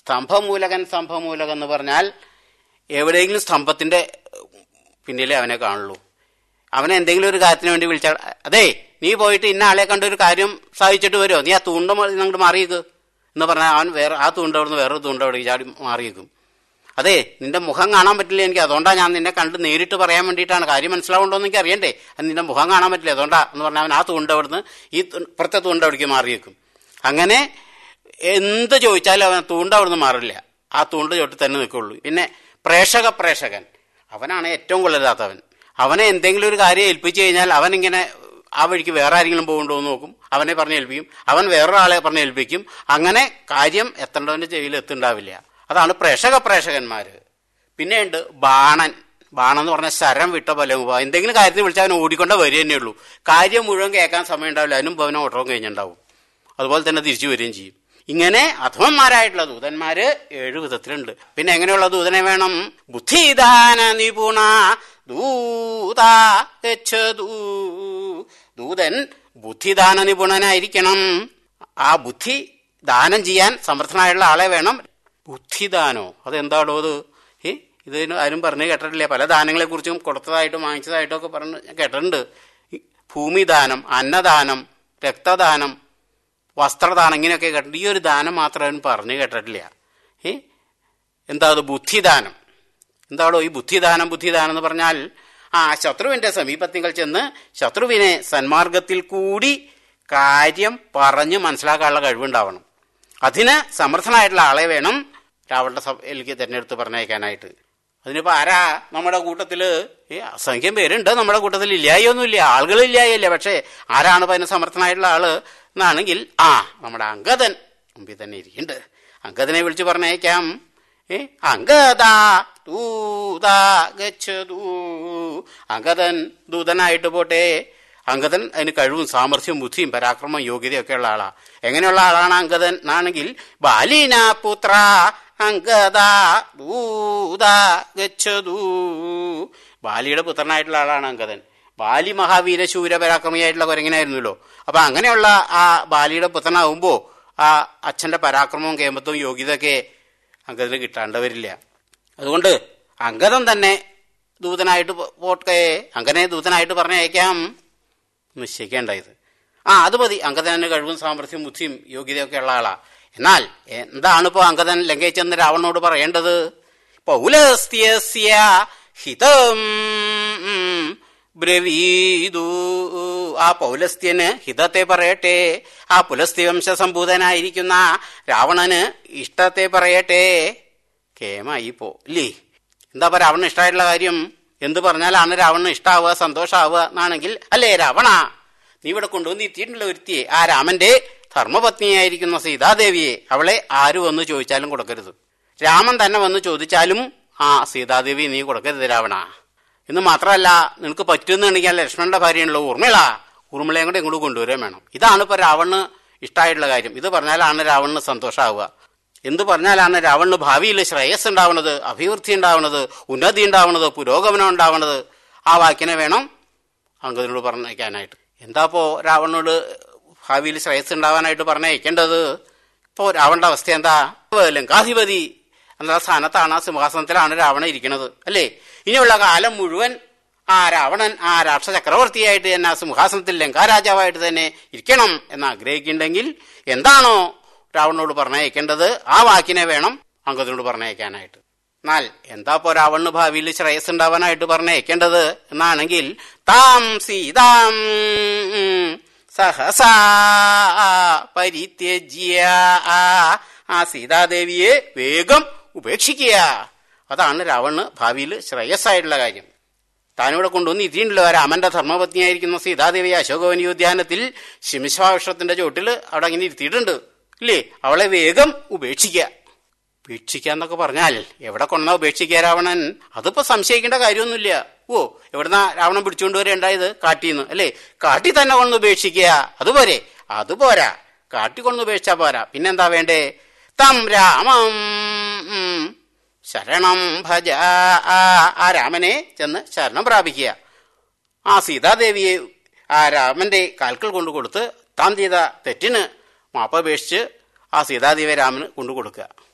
സ്തംഭമൂലകൻ സ്തംഭമൂലകൻ എന്ന് പറഞ്ഞാൽ എവിടെയെങ്കിലും സ്തംഭത്തിന്റെ പിന്നിലേ അവനെ കാണുള്ളൂ അവനെ എന്തെങ്കിലും ഒരു കാര്യത്തിന് വേണ്ടി വിളിച്ചാൽ അതെ നീ പോയിട്ട് ഇന്ന ആളെ കണ്ട ഒരു കാര്യം സാധിച്ചിട്ട് വരുമോ നീ ആ തൂണ്ട അങ്ങോട്ട് മാറിയേക്ക് എന്ന് പറഞ്ഞാൽ അവൻ വേറെ ആ തൂണ്ട അവിടുന്ന് വേറൊരു തൂണ്ട അവിടെ ചാടി മാറിയേക്കും അതെ നിന്റെ മുഖം കാണാൻ പറ്റില്ല എനിക്ക് അതുകൊണ്ടാണ് ഞാൻ നിന്നെ കണ്ട് നേരിട്ട് പറയാൻ വേണ്ടിയിട്ടാണ് കാര്യം മനസ്സിലാവുണ്ടോ എന്ന് എനിക്ക് അറിയണ്ടേ അത് നിന്റെ മുഖം കാണാൻ പറ്റില്ല അതുകൊണ്ടാ എന്ന് പറഞ്ഞാൽ അവൻ ആ തൂണ്ട അവിടുന്ന് ഈ തു- ഇപ്പുറത്തെ തൂണ്ട അവിടേക്ക് മാറിയേക്കും അങ്ങനെ എന്ത് ചോദിച്ചാലും അവൻ തൂണ്ട അവിടുന്ന് മാറില്ല ആ തൂണ്ട ചോട്ട് തന്നെ നിൽക്കുള്ളൂ പിന്നെ പ്രേക്ഷക പ്രേക്ഷകൻ അവനാണ് ഏറ്റവും കൊള്ളരുതാത്തവൻ അവനെ എന്തെങ്കിലും ഒരു കാര്യം ഏൽപ്പിച്ചു കഴിഞ്ഞാൽ അവൻ ഇങ്ങനെ ആ വഴിക്ക് വേറെ ആരെങ്കിലും പോകുന്നുണ്ടോ എന്ന് നോക്കും അവനെ പറഞ്ഞ് ഏൽപ്പിക്കും അവൻ വേറൊരാളെ പറഞ്ഞ് ഏൽപ്പിക്കും അങ്ങനെ കാര്യം എത്തേണ്ടവന്റെ ചെവിയിൽ എത്തുണ്ടാവില്ല അതാണ് പ്രേക്ഷക പ്രേക്ഷകന്മാര് പിന്നെയുണ്ട് ബാണൻ ബാണം എന്ന് പറഞ്ഞാൽ ശരം വിട്ട പോലെ പോവാ എന്തെങ്കിലും കാര്യത്തിന് വിളിച്ചാൽ അവൻ ഓടിക്കൊണ്ട വരിക തന്നെ ഉള്ളൂ കാര്യം മുഴുവൻ കേൾക്കാൻ സമയം ഉണ്ടാവില്ല അതിനും അവനെ ഓട്ടവും കഴിഞ്ഞിട്ടുണ്ടാവും അതുപോലെ തന്നെ തിരിച്ചു വരികയും ചെയ്യും ഇങ്ങനെ അധമന്മാരായിട്ടുള്ള ദൂതന്മാര് ഏഴു വിധത്തിലുണ്ട് പിന്നെ എങ്ങനെയുള്ള ദൂതനെ വേണം ബുദ്ധിദാന നിപുണ ദൂത ഗച്ഛതു ദൂതൻ ബുദ്ധിദാന നിപുണനായിരിക്കണം ആ ബുദ്ധി ദാനം ചെയ്യാൻ സമർത്ഥനായുള്ള ആളെ വേണം ബുദ്ധിദാനോ അതെന്താണോ അത് ഏ ഇതിന് ആരും പറഞ്ഞു കേട്ടിട്ടില്ല പല ദാനങ്ങളെ കുറിച്ചും കൊടുത്തതായിട്ടും വാങ്ങിച്ചതായിട്ടും ഒക്കെ പറഞ്ഞ് ഞാൻ കേട്ടിട്ടുണ്ട് ഈ ഭൂമിദാനം അന്നദാനം രക്തദാനം വസ്ത്രദാനം ഇങ്ങനെയൊക്കെ കേട്ടിട്ടുണ്ട് ഈ ഒരു ദാനം മാത്രം അവൻ പറഞ്ഞു കേട്ടിട്ടില്ല ഏ എന്താ അത് ബുദ്ധിദാനം എന്താണോ ഈ ബുദ്ധിദാനം ബുദ്ധിദാനം എന്ന് പറഞ്ഞാൽ ആ ശത്രുവിന്റെ സമീപത്തിങ്കൽ ചെന്ന് ശത്രുവിനെ സന്മാർഗത്തിൽ കൂടി കാര്യം പറഞ്ഞ് മനസ്സിലാക്കാനുള്ള കഴിവുണ്ടാവണം അതിന് സമർത്ഥനായിട്ടുള്ള ആളെ വേണം രാവണന്റെ സഭയിലേക്ക് തിരഞ്ഞെടുത്ത് പറഞ്ഞയക്കാനായിട്ട് അതിനിപ്പോ ആരാ നമ്മുടെ കൂട്ടത്തില് ഈ അസംഖ്യം പേരുണ്ട് നമ്മുടെ കൂട്ടത്തിൽ ഇല്ലായൊന്നുമില്ല ആളുകളില്ലായില്ല പക്ഷേ ആരാണ് ഇപ്പൊ അതിന് സമർത്ഥനായിട്ടുള്ള ആള് എന്നാണെങ്കിൽ ആ നമ്മുടെ അങ്കദൻ മുമ്പിൽ തന്നെ ഇരിക്കുന്നുണ്ട് അങ്കദനെ വിളിച്ചു പറഞ്ഞയക്കാം ഏ അങ്കദ ദൂത ഗച്ഛതു അങ്കദൻ ദൂതനായിട്ട് പോട്ടെ അങ്കദൻ അതിന് കഴിവും സാമർഥ്യവും ബുദ്ധിയും പരാക്രമം യോഗ്യതയൊക്കെ ഉള്ള ആളാ എങ്ങനെയുള്ള ആളാണ് അങ്കദൻ എന്നാണെങ്കിൽ ബാലീന പുത്ര അങ്കദ ദൂത ഗച്ഛതു ബാലിയുടെ പുത്രനായിട്ടുള്ള ആളാണ് അങ്കദൻ ബാലി മഹാവീര ശൂര പരാക്രമിയായിട്ടുള്ള കുരങ്ങനായിരുന്നല്ലോ അപ്പൊ അങ്ങനെയുള്ള ആ ബാലിയുടെ പുത്രനാവുമ്പോ ആ അച്ഛന്റെ പരാക്രമവും കേമത്വവും യോഗ്യതയൊക്കെ അങ്കദന് കിട്ടാണ്ട് വരില്ല അതുകൊണ്ട് അങ്കദൻ തന്നെ ദൂതനായിട്ട് പോ- പോട്ടെ അങ്ങനെ ദൂതനായിട്ട് പറഞ്ഞയക്കാം നിശ്ചയിക്കേണ്ടായത് ആ അത് മതി അങ്കദന് കഴിവും സാമർഥ്യം ബുദ്ധിയും യോഗ്യതയൊക്കെ ഉള്ള ആളാ എന്നാൽ എന്താണ് ഇപ്പോ അങ്കദൻ ലങ്കയിച്ചെന്ന് രാവണനോട് പറയേണ്ടത് പൗലസ്ത്യസ്യ ഹിതം ബ്രവീതു ആ പൗലസ്ത്യന് ഹിതത്തെ പറയട്ടെ ആ പുലസ്ത്യ വംശസംഭൂതനായിരിക്കുന്ന രാവണന് ഇഷ്ടത്തെ പറയട്ടെ കേമായി പോ ഇല്ലേ എന്താ പറയാ രാവണന് ഇഷ്ടമായിട്ടുള്ള കാര്യം എന്ത് പറഞ്ഞാലാണ് രാവണന് ഇഷ്ടാവുക സന്തോഷാവുക എന്നാണെങ്കിൽ അല്ലേ രാവണ നീ ഇവിടെ കൊണ്ടുവന്ന് എത്തിയിട്ടുള്ള ഒരുത്തിയെ ആ രാമന്റെ ധർമ്മപത്നിയായിരിക്കുന്ന സീതാദേവിയെ അവളെ ആര് വന്ന് ചോദിച്ചാലും കൊടുക്കരുത് രാമൻ തന്നെ വന്ന് ചോദിച്ചാലും ആ സീതാദേവി നീ കൊടുക്കരുത് രാവണ എന്ന് മാത്രമല്ല നിനക്ക് പറ്റുന്നുണ്ടെങ്കിൽ ലക്ഷ്മണന്റെ ഭാര്യയാണല്ലോ ഊർമിള ഊർമിളയും കൂടെ ഇങ്ങോട്ട് കൊണ്ടുവരാൻ വേണം ഇതാണ് ഇപ്പൊ രാവണന് ഇഷ്ടമായിട്ടുള്ള കാര്യം ഇത് പറഞ്ഞാലാണ് രാവണന് സന്തോഷമാവുക എന്ത് പറഞ്ഞാലാണ് രാവണന് ഭാവിയിൽ ശ്രേയസ് ഉണ്ടാവുന്നത് അഭിവൃദ്ധി ഉണ്ടാവുന്നത് ഉന്നതി ഉണ്ടാവുന്നത് പുരോഗമനം ഉണ്ടാവുന്നത് ആ വാക്കിനെ വേണം അങ്കദിനോട് പറഞ്ഞയക്കാനായിട്ട് എന്താപ്പോ രാവണനോട് ഭാവിയിൽ ശ്രേയസ് ഉണ്ടാവാനായിട്ട് പറഞ്ഞയക്കേണ്ടത് ഇപ്പോ രാവണന്റെ അവസ്ഥ എന്താ ലങ്കാധിപതി എന്ന സ്ഥാനത്താണ് ആ സിംഹാസനത്തിലാണ് രാവണൻ ഇരിക്കുന്നത് അല്ലേ ഇനിയുള്ള കാലം മുഴുവൻ ആ രാവണൻ ആ രാഷ്ട്ര ചക്രവർത്തിയായിട്ട് തന്നെ ആ സിംഹാസനത്തിൽ ലങ്കാരാജാവായിട്ട് തന്നെ ഇരിക്കണം എന്ന് ആഗ്രഹിക്കുന്നുണ്ടെങ്കിൽ എന്താണോ രാവണനോട് പറഞ്ഞയക്കേണ്ടത് ആ വാക്കിനെ വേണം അങ്കദിനോട് പറഞ്ഞയക്കാനായിട്ട് എന്നാൽ എന്താ ഇപ്പോ രാവണന് ഭാവിയിൽ ശ്രേയസ് ഉണ്ടാവാനായിട്ട് പറഞ്ഞയക്കേണ്ടത് എന്നാണെങ്കിൽ താം സീതാം സഹസാ പരിത്യജ്യ ആ സീതാദേവിയെ വേഗം ഉപേക്ഷിക്കുക അതാണ് രാവണന് ഭാവിയിൽ ശ്രേയസ്സായിട്ടുള്ള കാര്യം താനിവിടെ കൊണ്ടുവന്ന് ഇതിണ്ടല്ലോ രാമന്റെ ധർമ്മപത്നിയായിരിക്കുന്ന സീതാദേവി അശോകവനിയോദ്യാനത്തിൽ ശിംശാവൃക്ഷത്തിന്റെ ചോട്ടിൽ അവിടെ അങ്ങനെ ഇരുത്തിയിട്ടുണ്ട് ഇല്ലേ അവളെ വേഗം ഉപേക്ഷിക്കുക ഉപേക്ഷിക്കുക എന്നൊക്കെ പറഞ്ഞാൽ എവിടെ കൊണ്ടാ ഉപേക്ഷിക്കുക രാവണൻ അതിപ്പോ സംശയിക്കേണ്ട കാര്യമൊന്നുമില്ല ഓ എവിടുന്ന രാവണൻ പിടിച്ചുകൊണ്ട് വരേണ്ടായത് കാട്ടിന്ന് അല്ലേ കാട്ടി തന്നെ കൊണ്ട് ഉപേക്ഷിക്കുക അതുപോരെ അതുപോരാ കാട്ടി കൊണ്ട് ഉപേക്ഷിച്ചാ പോരാ പിന്നെന്താ വേണ്ടേ തം രാമം ഉം, ശരണം ഭജ ആ ആ രാമനെ ചെന്ന് ശരണം പ്രാപിക്കുക ആ സീതാദേവിയെ ആ രാമന്റെ കാൽക്കൽ കൊണ്ടു കൊടുത്ത് താൻ ചെയ്ത തെറ്റിന് മാപ്പപേക്ഷിച്ച് ആ സീതാദേവിയെ രാമന് കൊണ്ടു കൊടുക്കുക